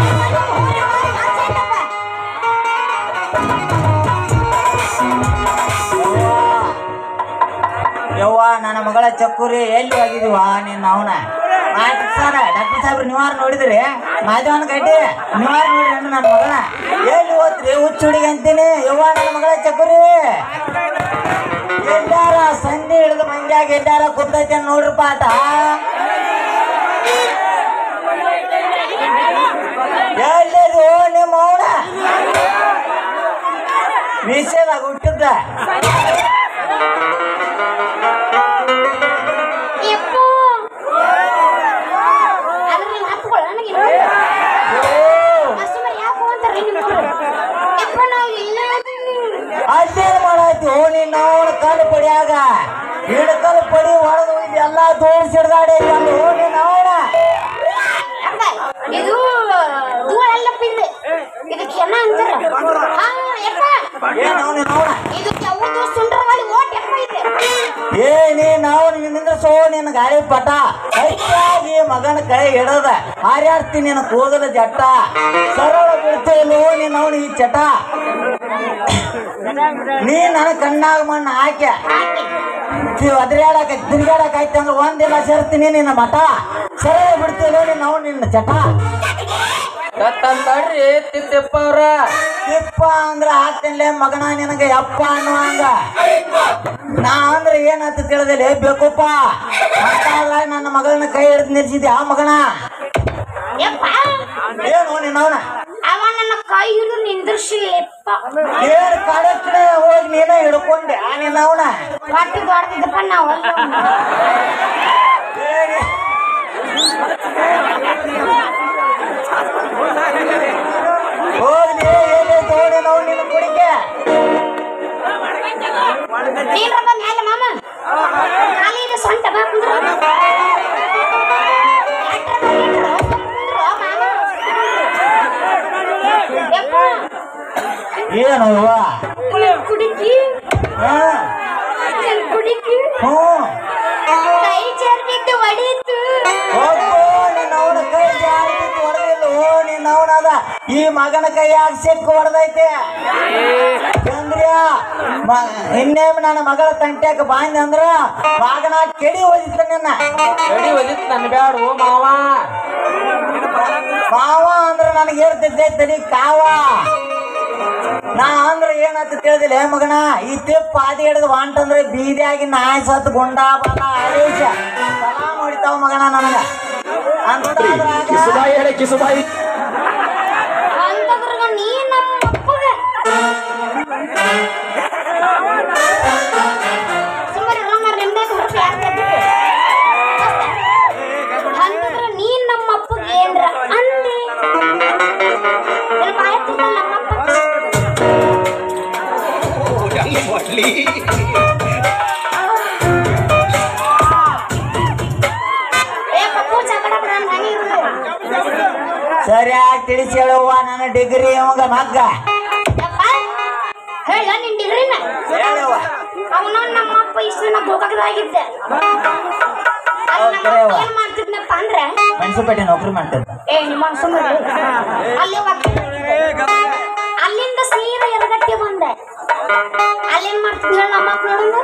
ಯವ್ವ ನನ್ನ ಮಗಳ ಚಕ್ಕುರಿ ಎಲ್ಲಿ ಹೋಗಿದೀವ ನಿನ್ನ ಅವನ ಆಯ್ತು ಸರ್ ಡಾಕ್ಟರ್ ಸಾಹೇಬ್ರು ನೀವಾರ ನೋಡಿದ್ರಿ ಮಾಧವನ ಗಡ್ಡಿ ನೀವಾರ ನೋಡ್ರಿ ನನ್ನ ಮಗಳ ಎಲ್ಲಿ ಹೋತ್ರಿ ಹುಚ್ಚ ಹುಡುಗಿ ಅಂತೀನಿ ಯವ್ವ ನನ್ನ ಮಗಳ ಚಕ್ಕುರಿ ಎಲ್ಲಾರ ಸಂಧಿ ಹಿಡಿದು ಮಂದ್ಯಾಗ ಎಲ್ಲಾರ ಕೂತೈತೆ ನೋಡ್ರಪ್ಪ ಆಟ ಎಲ್ಲದು ನಿಮ್ಮ ಅವನ ಮೀಸೆದಾಗ ಹುಟ್ಟಿದ್ದ ಯಪ್ಪು. ಆದ್ರೆ ನೀವು ಹತ್ಕೊಳ್ಳ ನನಗೆ ಕಸ್ಟಮರ್ ಯಾಕೆ ಅಂತಾರ್ರಿ ನಿಮ್ಮವ್ರು? ಯಪ್ಪ, ನಾವು ಇಲ್ಲೇ ಅದೀನಿ. ಅದೇನ್ ಮಾಡಾಯ್ತು ನಿನ್ನ ಅವನ ಕಲ್ಲು ಪಡಿಯಾಗ ಹಿಡ್ಕಲ್ ಪಡಿ ಹೊಡೆದು ಇದೆಲ್ಲ ತೋರಿಸಿ ಹಿಡ್ದಾಡಿ ನಿನ್ನ ಅವನ ಅಪ್ಪ, ಇದು ಧೂಳೆಲ್ಲಪ್ಪ ಇದು. ಇದಕ್ಕೆ ಹೆಣ ಅಂತಾರ ಹಾ, ಯಪ್ಪ, ಏನ್ ಅವನ ಅವನ ಇದು ಯಾವುದು ಸುಂಡ್ರವಾಳಿ ಓಟ್ ಯಪ್ಪ ಇದೆ ಏ ನೀನ್ ಅವನ್ ನಿಂದ್ರ ಸೋ ನಿನ್ನ ಗಾಳಿ ಪಟ ಹೆಚ್ಚಾಗಿ ಮಗನ ಕೈ ಹಿಡದ ಹಾರ್ಯಾಡ್ತಿ ನಿನ್ನ ಕೂದಲ ಜಟ್ಟ ಸರಳ ಬಿಡ್ತೇಲೋ ನೀನ್ ಅವನ ಈ ಚಟ ನೀ ನನ್ನ ಕಣ್ಣಾಗ ಮಣ್ಣು ಹಾಕ್ಯ ಒದರಾಡಕ ತಿರುಗಾಡಕ ಆಯ್ತು ಅಂದ್ರೆ ಒಂದಿನ ಸೇರ್ತೀನಿ ನಿನ್ನ ಮಠ ಸರಳ ಬಿಡ್ತೇಲೋ ನೀನ್ ಅವ್ನು ನಿನ್ನ ಚಟ ತಡ್ರಿ ತಿಪ್ಪಪ್ಪ ಅವ್ರ ತಿಪ್ಪ ಅಂದ್ರ ಹಾಕ್ತೇನೆ ಮಗನ ನಿನಗೆ ಯಪ್ಪ ಅನ್ನುವಂಗ ನಾ ಅಂದ್ರೆ ಏನಂತ ತಿಳಿದಿಲ್ಲ ಬೇಕಪ್ಪ ಅಲ್ಲ ನನ್ನ ಮಗಳನ್ನ ಕೈ ಹಿಡಿದು ನಿಲ್ಸಿದ್ದೆ ಆ ಮಗನ ಯಪ್ಪ ಏನು ನಿನ್ನವನ ಅವ ನನ್ನ ಕೈ ಹಿಡಿದು ನಿಂದ್ರಿಸಿಲ್ಲಪ್ಪ ಏನ್ ಕಡಕ್ನೆ ಹೋಗಿ ನೀನ ಹಿಡ್ಕೊಂಡೆ ಆ ನಿನ್ನವನ ಹೊಟ್ಟೆ ದೊಡ್ಡದಿದ್ದಪ್ಪ ನಾವು ಅಲ್ಲ ಹೋಗ್ಲಿ ಎಲ್ಲಿ ತೋಡಿ ನಾವು ನಿನ್ನ ಕುಡಿಕೆ ನೀನ್ರಪ್ಪ ಮ್ಯಾಲೆ ಮಾಮ ಖಾಲಿ ಇದೆ ಸೊಂಟ ಬಾ ಕುಂದ್ರು. ಯಾಕ್ರಪ್ಪ ನೀನ್ರು? ಕುಂದ್ರು, ಮಾಮ. ಯಪ್ಪ, ಏನು ಇವ ನನ್ ಕುಡಿಕಿ ಹಾ ನನ್ ಕುಡಿಕಿ ಹ್ಞೂ ಕೈ ಚರ್ಬಿದ್ದು ಹೊಡೀತು ಹೋಗು ನಿನ್ನವನ ಕೈ ಜಾರಿದ್ದು ಹೊಡೆದಿಲ್ಲ ಓ ನಿನ್ನವನದ ಈ ಮಗನ ಕೈ ಯಾಕೆ ಸಿಕ್ಕು ಹೊಡೆದೈತೆ ಚಂದ್ರಿಯ ಇನ್ನೇಮ್ ನನ್ನ ಮಗಳ ತಂಟ್ಯಾಕ ಬಾಂದೆ ಅಂದ್ರ ಮಗನ ಕೆಡಿ ಹೋದಿತ್ತ ನಿನ್ನ ರೆಡಿ ಒದಿತ್ ನನ್ ಬ್ಯಾಡು ಮಾವ ಮಾವ ಅಂದ್ರ ನನಗೆ ಹೇಳ್ತಿದ್ದೆ ತಡಿ ಕಾವ ನಾ ಅಂದ್ರ ಏನಂತ ತಿಳಿದಿಲ್ಲ ಏ ಮಗನ ಈ ತಿಪ್ಪ ಆದಿ ಹಿಡಿದು ವಾಂಟಂದ್ರೆ ಬೀದಿಯಾಗಿ ನಾಯಿ ಸತ್ ಗುಂಡ ಬಲ ಆದೇಶ ಸಲಾಮ್ ಹೊಡಿತಾವ ಮಗನ ನನಗ ಅಂತದ್ರಾಗ ಕಿಸುಬಾಯಿ ಹೇಳಿ ಕಿಸುಬಾಯಿ ಅಂತದ್ರಾಗ ನೀ ನಮ್ಮ ಅಪ್ಪಗ ಸುಮ್ಮನೆ ನಮ್ಮ ನಿಮ್ದೇ ಹುಡುಗ ಅಂತಂದ್ರ ನೀ ನಮ್ಮ ಅಪ್ಪಗೆ ಏನ್ರ ಅಂದಿ ನಿನ್ ಬಾಯ್ ತುಂಬ ನಮ್ಮಪ್ಪ ಏ ಪಪ್ಪು ಚಕಡ ಬಿಡ ಹನಿ ಇರುದು ಸರಿಯಾಗಿ ತಿಳಿಸಿ ಹೇಳುವ ನನ್ನ ಡಿಗ್ರಿ ಅವಾಗ ಮಗ್ಗ ಯಪ್ಪ ಹೇಳ ನಿನ್ ಡಿಗ್ರಿನ ಹೇಳುವ ಅವನ ನಮ್ಮ ಅಪ್ಪ ಇಷ್ಟು ನಾ ಗೋಕಾಕದಾಗಿದ್ದೆ ಅಲ್ಲಿ ನಮ್ಮ ಅಪ್ಪ ಏನ್ ಮಾಡ್ತಿದ್ನಪ್ಪ ಅಂದ್ರೆ ಮೆಣಸುಪೇಟೆ ನೌಕರಿ ಮಾಡ್ತಿದ್ದ ಏ ನಿಮ್ಮ ಸುಮ್ಮನೆ ಅಲ್ಲಿ ವಕೀಲ ಅಲ್ಲಿಂದ ಸೀದಾ ಎಡಗಟ್ಟಿ ಬಂದೆ ಅಲ್ಲೇನ್ ಮಾಡ್ತಿದ್ದ ಹೇಳ ನಮ್ಮ ಅಪ್ಪ ನೋಡೋಣ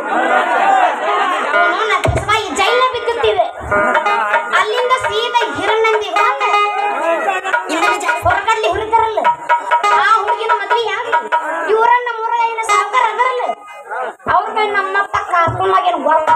ಈ ಜೈಲ ಬಿದ್ದಿರ್ತೀವಿ ಅಲ್ಲಿಂದ ಸೀದಾ ಹಿರಣ್ಣಂದಿ ಬಂದೆ ಹೊರಗಡ್ಲಿ ಹುರಿತಾರಲ್ಲ ಆ ಹುಡುಗಿನ ಮದ್ವೆ ಯಾರು ಇವ್ರ ನಮ್ಮೂರ ಏನ ಸಾವುಕಾರ ಅದರಲ್ಲ ಅವ್ರ ಕೈ ನಮ್ಮಪ್ಪ ಕರ್ಕೊಂಡಾಗೇನು ಗೊತ್ತ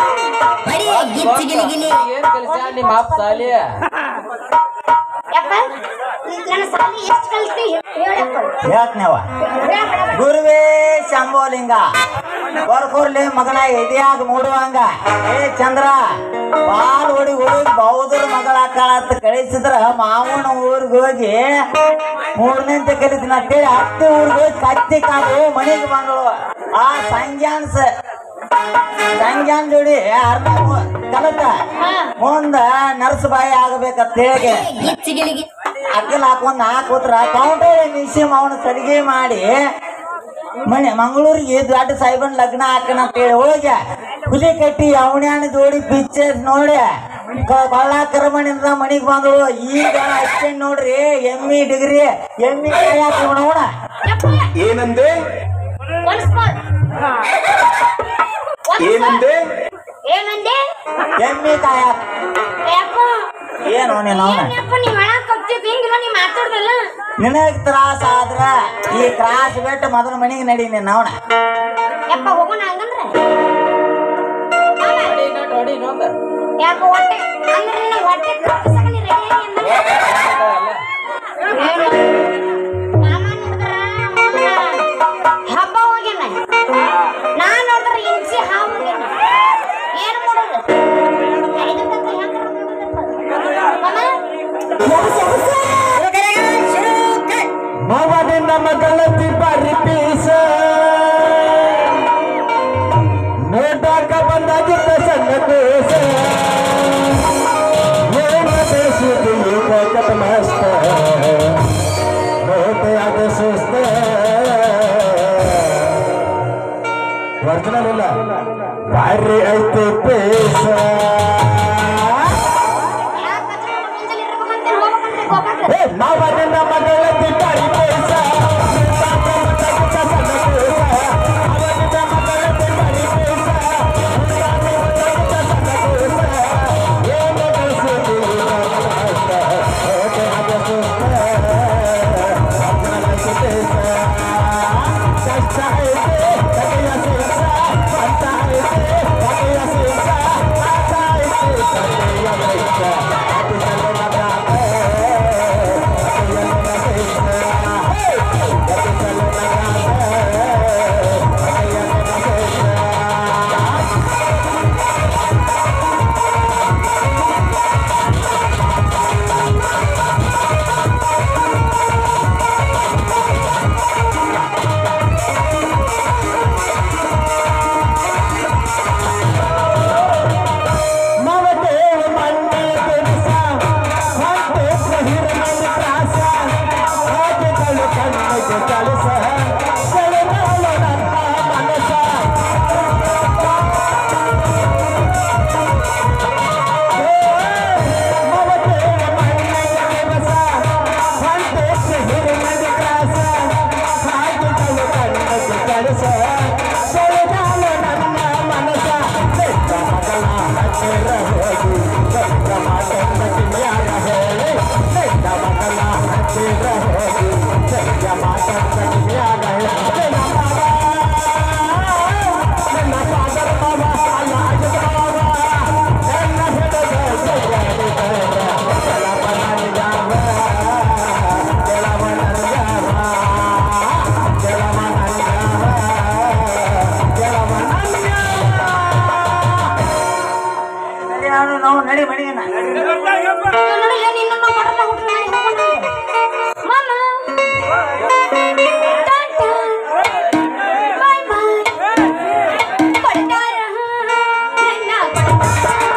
ಏನ್ ಕಲಿಸ ನಿಮ್ಮ ಅಪ್ಪ ಸಾಲಿ ಯಾಕ ನನ್ನ ಸಾಲಿ ಎಷ್ಟು ಕಲ್ತಿ ಹೇಳಪ್ಪ ಹೇಳ್ತೇವ ಹೇಳ ಗುರುವೇ ಶಂಭೋಲಿಂಗ ಬರ್ಕೋರ್ಲಿ ಮಗನ ಎದೆಯಾಗ ಮೂಡುವಂಗ ಏ ಚಂದ್ರ ಬಾಲ್ ಹೊಡಿ ಹುಡುಗಿ ಬೌದ್ರ ಮಗಳ ಕಾಳತ್ ಕಳಿಸಿದ್ರ ಮಾವನ ಊರಿಗೆ ಹೋಗಿ ಮೂರನೇಂತ ಕಲಿತೀನಿ ಅಂತೇಳಿ ಹತ್ತಿ ಊರಿಗೆ ಹೋಗಿ ಕತ್ತಿ ಕಾದು ಮನೆಗೆ ಬಂದಳು ಆ ಸಂಜಾನ್ಸ ಸಂಜಾನ್ ಜೋಡಿ ಅರ್ಧ ಕಲತ ಮುಂದ ನರ್ಸ್ ಬಾಯಿ ಆಗಬೇಕಂತ ಹೇಳಿ ಅಕ್ಕಲ್ ಹಾಕೊಂಡ್ ಹಾಕೋತ್ರ ಕೌಂಟರ್ ನಿಸಿ ಅವನ ಸಲಿಗೆ ಮಾಡಿ ಮನೆ ಮಂಗಳೂರಿಗೆ ದೊಡ್ಡ ಸಾಹೇಬನ್ ಲಗ್ನ ಹಾಕನ ಅಂತ ಹೇಳಿ ಹೋಗ್ಯ ಹುಲಿ ಕಟ್ಟಿ ಅವಣ್ಯಾನ ಜೋಡಿ ಪಿಕ್ಚರ್ ನೋಡಿ ಕ- ಕೊಳ್ಳ ಕರ್ಮಣಿಂದ ಮನಿಗ್ ಬಂದಳು ಈಗ ಅಷ್ಟೇ ನೋಡ್ರಿ ಎಮ್ಮಿ ಡಿಗ್ರಿ ಎಮ್ಮಿ ಕಾಯಕ ನೋಡ ಯಪ್ಪ ಏನಂದೆ ಒಂದ್ ಸ್ಪಾಟ್ ಏನಂದೆ ಏನಂದೆ ಎಮ್ಮಿ ಕಾಯಕ ಯಪ್ಪ ಏನು ನೀನು ಅವನ ಏನಪ್ಪ ನೀವ್ ಹೇಳಕ್ ಕಲ್ತಿದ್ ಹಿಂಗಿಲ್ಲ ನೀವ್ ಮಾತಾಡ್ದಲ್ಲ ನಿನಗ್ ತ್ರಾಸ ಆದ್ರ ಈ ಕ್ರಾಸ್ ಬಿಟ್ಟು ಮೊದಲ ಮನಿಗೆ ನಡಿ ನೀನ್ ಅವನ ಯಪ್ಪ ಹೋಗೋಣ ಹಂಗಂದ್ರೆ ಮಾಮ, ಹೊಡಿ ಇನ್ನೊಂದ್ ಹೊಡಿ ಇನ್ನೊಂದ್ ಯಾಕ ಹೊಟ್ಟೆ ಅಂದ್ರೆ ನಿನ್ನ ಹೊಟ್ಟೆ ಕರ್ಕಿಸಕ ನೀ ರೆಡಿ ಆಗಿ ಅಂದ್ರೆ ಏನು? ಮಾಮ ನೋಡಿದ್ರ ಹಬ್ಬ ಹೋಗ್ಯಾನ ನಾ ನೋಡಿದ್ರ ಇಂಚಿ ಹಾವು ಹೋಗ್ಯಾನ ಏನ್ ಮಾಡೋದು ಇದಕ್ಕಂತ ಹೆಂಗ್ ಮಾಡೋದಪ್ಪ? ಮಾಮ ಮಗನಿಂದ ಮಗಳ ಬಾರಿ ಪೀಸ ನೋಡಾಕ ಬಂದಾಗಿದ್ದ ಸಣ್ಣ ಕೂಸ ಏನು ಬೆಳೆಸುದು ಈಗ ಮಸ್ತ ನೋಟೆಯಾದ ಸುಸ್ತ ಒರಿಜಿನಲ್ ಇಲ್ಲ ಬಾರಿ ಐತೆ ಪೇಸ ಯಾಕ್ ಕಚ್ಚಿನ ಮುಂಜಾನೆ ಇರ್ಬೇಕಂತ ಹೋಗ್ಬೇಕಂದ್ರೆ ಗೋಕಾಕ ಏ ಮಾವನಿಂದ ಮಗಳ ಬಾರಿ ಪೇಸ ಮಮದೇವ ಮಣ್ಣಿಯ ಕೆಲಸ ಹೊಟ್ಟೆ ಪ್ರಹಿರ ನನ್ನ ತ್ರಾಸ ಹಾಗೆಗಳು ಕಣ್ಣಿಗೆ ಕೆಲಸ ಸೆಳೆದಾಳು ನನ್ನ ಮನಸ ಮಮದೇವ ಮಣ್ಣಿಯ ಕೆಲಸ ಹೊಟ್ಟೆ ಪ್ರಹಿರ ನನ್ನ ತ್ರಾಸ ಹಾಗೆಗಳು ಕಣ್ಣಿಗೆ ಕೆಲಸ ಸೆಳೆದಾಳು ನನ್ನ ಮನಸ ಬೆಟ್ಟ ಮಗಳ ಹತ್ತಿರ ಹೋಗಿ ಬೆಟ್ಟ ಮಾತನ್ನ ಕಿವಿಯಾಗ ಹೇಳಿ ಬೆಟ್ಟ ಮಗಳ ಹತ್ತಿರ ಹೋಗಿ ಬೆಟ್ಟ ಮಾತನ್ನ ಕಿವಿಯಾಗ ಹೇಳಿ ನನ್ನ ಸಾಗರ ಮಾವ ಅಲ್ಲ ಅಜದ ಮಾವ ನನ್ನ ಹಿಡಿದ ಜಗಡಿ ಬೇಡ ಕೆಳವನಂಜಾವ ಕೆಳವನಂಜಾವ ಕೆಳವನಂಜಾವ ಕೆಳವನಂಜಾವ ನಾವು ನಡಿ ಮಡಿಯನ್ನ ನೋಡಿಲ್ಲ ನಿನ್ನ ಮಟನ ಹುಟ್ಟು ಮಾಡಿ ಹೋಗೋಣ ಮಾಮ ಟಾಟಾ ಬಾಯ್ ಬಾಯ್ ಕೊಟ್ಟಾರ ನನ್ನ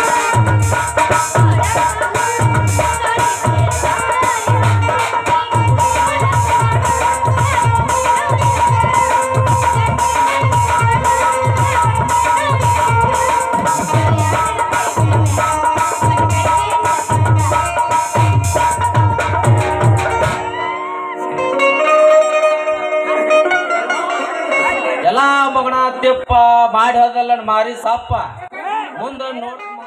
ಎಲ್ಲಾ ಮಗನ ತಿಪ್ಪ ಮಾಡಿ ಹೋದಲ್ಲ ಮಾರಿ ಸಪ್ಪ ಮುಂದ ನೋಡ್